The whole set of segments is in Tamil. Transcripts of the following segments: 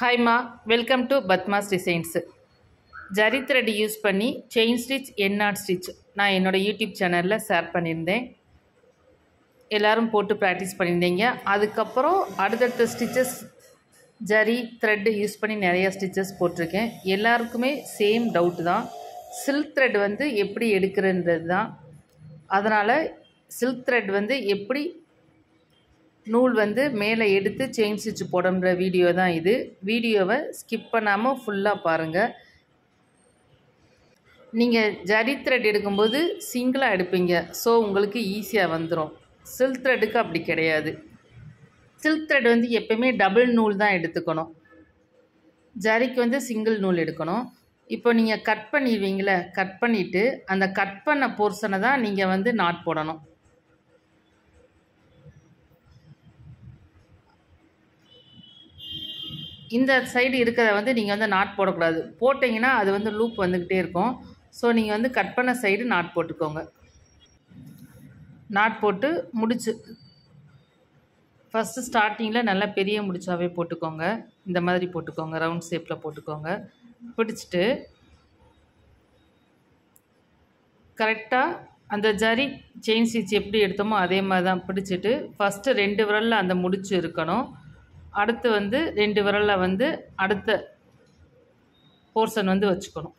ஹாய்மா welcome to Padma's designs zari thread use பண்ணி செயின் ஸ்டிச் எண்ணாட் ஸ்டிச் நான் என்னோடய யூடியூப் சேனலில் ஷேர் பண்ணியிருந்தேன் எல்லோரும் போட்டு ப்ராக்டிஸ் பண்ணியிருந்தீங்க அதுக்கப்புறம் அடுத்தடுத்த ஸ்டிச்சஸ் ஜரி த்ரெட்டு யூஸ் பண்ணி நிறைய ஸ்டிச்சஸ் போட்டிருக்கேன் எல்லாருக்குமே சேம் டவுட் தான் சில்க் த்ரெட் வந்து எப்படி எடுக்கிறன்றது தான் அதனால் சில்க் த்ரெட் வந்து எப்படி நூல் வந்து மேலே எடுத்து செயின் ஸ்டிச் போடுற வீடியோ தான் இது வீடியோவை ஸ்கிப் பண்ணாமல் ஃபுல்லாக பாருங்கள் நீங்கள் ஜரி த்ரெட் எடுக்கும்போது சிங்கிளாக எடுப்பீங்க ஸோ உங்களுக்கு ஈஸியாக வந்துடும் சில்க் த்ரெட்டுக்கு அப்படி கிடையாது சில்க் த்ரெட் வந்து எப்பயுமே டபுள் நூல் தான் எடுத்துக்கணும் ஜரிக்கு வந்து சிங்கிள் நூல் எடுக்கணும் இப்போ நீங்கள் கட் பண்ணிடுவீங்களே கட் பண்ணிவிட்டு அந்த கட் பண்ண போர்ஷனை தான் நீங்கள் வந்து நாட் போடணும் இந்த சைடு இருக்கிறத வந்து நீங்கள் வந்து நாட் போடக்கூடாது போட்டிங்கன்னா அது வந்து லூப் வந்துக்கிட்டே இருக்கும் ஸோ நீங்கள் வந்து கட் பண்ண சைடு நாட் போட்டுக்கோங்க நாட் போட்டு முடிச்சு ஃபஸ்ட்டு ஸ்டார்டிங்கில் நல்லா பெரிய முடிச்சாவே போட்டுக்கோங்க இந்த மாதிரி போட்டுக்கோங்க ரவுண்ட் ஷேப்பில் போட்டுக்கோங்க பிடிச்சிட்டு கரெக்டாக அந்த ஜரி செயின் ஸ்டிச் எப்படி எடுத்தோமோ அதே மாதிரி தான் பிடிச்சிட்டு ஃபஸ்ட்டு ரெண்டு விரலில் அந்த முடிச்சு இருக்கணும் அடுத்து வந்து ரெண்டு விரலில் வந்து அடுத்த போர்ஷன் வந்து வச்சுக்கணும்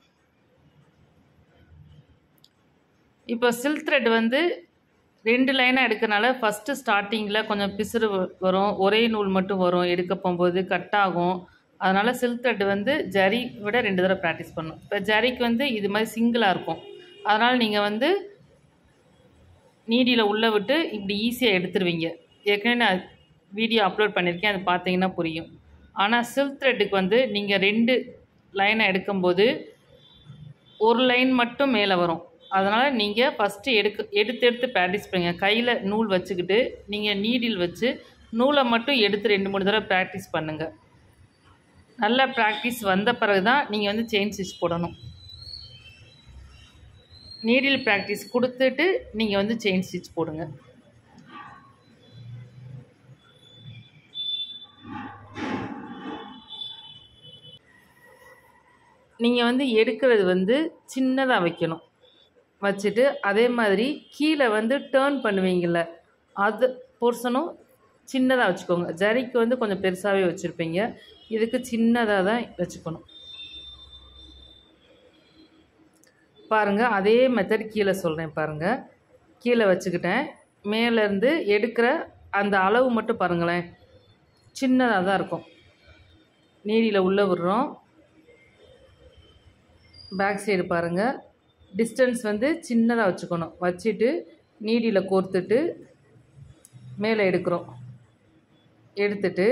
இப்போ சில்க் த்ரெட் வந்து ரெண்டு லைனாக எடுக்கனால ஃபஸ்ட்டு ஸ்டார்டிங்கில் கொஞ்சம் பிசுறு வரும் ஒரே நூல் மட்டும் வரும் எடுக்க போகும்போது கட் ஆகும் அதனால் சில்க் த்ரெட் வந்து ஜரி விட ரெண்டு தடவை ப்ராக்டிஸ் பண்ணும் இப்போ ஜரிக்கு வந்து இது மாதிரி சிங்கிளாக இருக்கும் அதனால் நீங்கள் வந்து நீடியில் உள்ளே விட்டு இப்படி ஈஸியாக எடுத்துருவீங்க ஏற்கனவே நான் வீடியோ அப்லோட் பண்ணியிருக்கேன் அது பார்த்தீங்கன்னா புரியும் ஆனால் சில்க் த்ரெட்டுக்கு வந்து நீங்கள் ரெண்டு லைனை எடுக்கும்போது ஒரு லைன் மட்டும் மேலே வரும் அதனால் நீங்கள் ஃபஸ்ட்டு எடுக்க எடுத்து எடுத்து ப்ராக்டிஸ் பண்ணுங்கள் கையில் நூல் வச்சுக்கிட்டு நீங்கள் நீடில் வச்சு நூலை மட்டும் எடுத்து ரெண்டு மூணு தடவை ப்ராக்டிஸ் பண்ணுங்கள் நல்ல ப்ராக்டிஸ் வந்த பிறகு தான் நீங்கள் வந்து செயின் ஸ்டிச் போடணும் நீடில் ப்ராக்டிஸ் கொடுத்துட்டு நீங்கள் வந்து செயின் ஸ்டிச் போடுங்க நீங்கள் வந்து எடுக்கிறது வந்து சின்னதாக வைக்கணும் வச்சுட்டு அதே மாதிரி கீழே வந்து டேர்ன் பண்ணுவீங்கள அது போர்ஷனும் சின்னதாக வச்சுக்கோங்க ஜரிக்கு வந்து கொஞ்சம் பெருசாகவே வச்சுருப்பீங்க இதுக்கு சின்னதாக தான் வச்சுக்கணும் பாருங்கள் அதே மெத்தட் கீழே சொல்கிறேன் பாருங்கள் கீழே வச்சுக்கிட்டேன் மேலேருந்து எடுக்கிற அந்த அளவு மட்டும் பாருங்களேன் சின்னதாக தான் இருக்கும் நீடியில் உள்ளே விடுறோம் பேக் சைடு பாருங்கள் டிஸ்டன்ஸ் வந்து சின்னதாக வச்சுக்கணும் வச்சுட்டு நீடியில் கோர்த்துட்டு மேலே எடுக்கிறோம் எடுத்துட்டு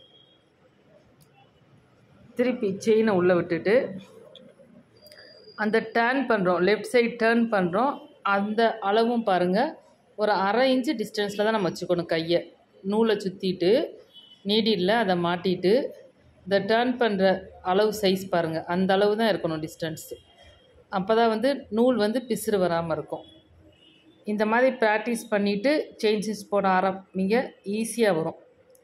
திருப்பி செயினை உள்ளே விட்டுட்டு அந்த டேர்ன் பண்ணுறோம் லெஃப்ட் சைடு டேர்ன் பண்ணுறோம் அந்த அளவும் பாருங்கள் ஒரு அரை இன்ச்சு டிஸ்டன்ஸில் தான் நம்ம வச்சுக்கணும் கையை நூலை சுற்றிட்டு நீடியில் அதை மாட்டிட்டு இந்த டேர்ன் பண்ணுற அளவு சைஸ் பாருங்கள் அந்த அளவு தான் இருக்கணும் டிஸ்டன்ஸு அப்போ தான் வந்து நூல் வந்து பிசுறு வராமல் இருக்கும் இந்த மாதிரி ப்ராக்டிஸ் பண்ணிவிட்டு செயின் ஸ்டிச் போட ஆரம்பிங்க ஈஸியாக வரும்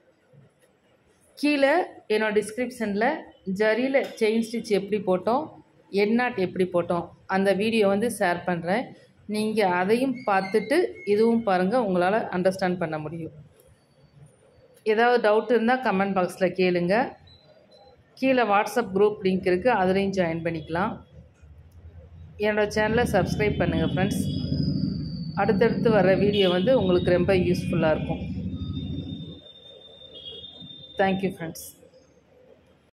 கீழே என்னோடய டிஸ்கிரிப்ஷனில் ஜரியில் செயின் ஸ்டிச் எப்படி போட்டோம் எண்ணாட் எப்படி போட்டோம் அந்த வீடியோ வந்து ஷேர் பண்ணுறேன் நீங்கள் அதையும் பார்த்துட்டு இதுவும் பாருங்கள் உங்களால் அண்டர்ஸ்டாண்ட் பண்ண முடியும் ஏதாவது டவுட் இருந்தால் கமெண்ட் பாக்ஸில் கேளுங்க கீழே வாட்ஸ்அப் குரூப் லிங்க் இருக்குது அதுலேயும் ஜாயின் பண்ணிக்கலாம் என்னோடய சேனலை சப்ஸ்கிரைப் பண்ணுங்கள் ஃப்ரெண்ட்ஸ் அடுத்தடுத்து வர வீடியோ வந்து உங்களுக்கு ரொம்ப யூஸ்ஃபுல்லாக இருக்கும் தேங்க்யூ ஃப்ரெண்ட்ஸ்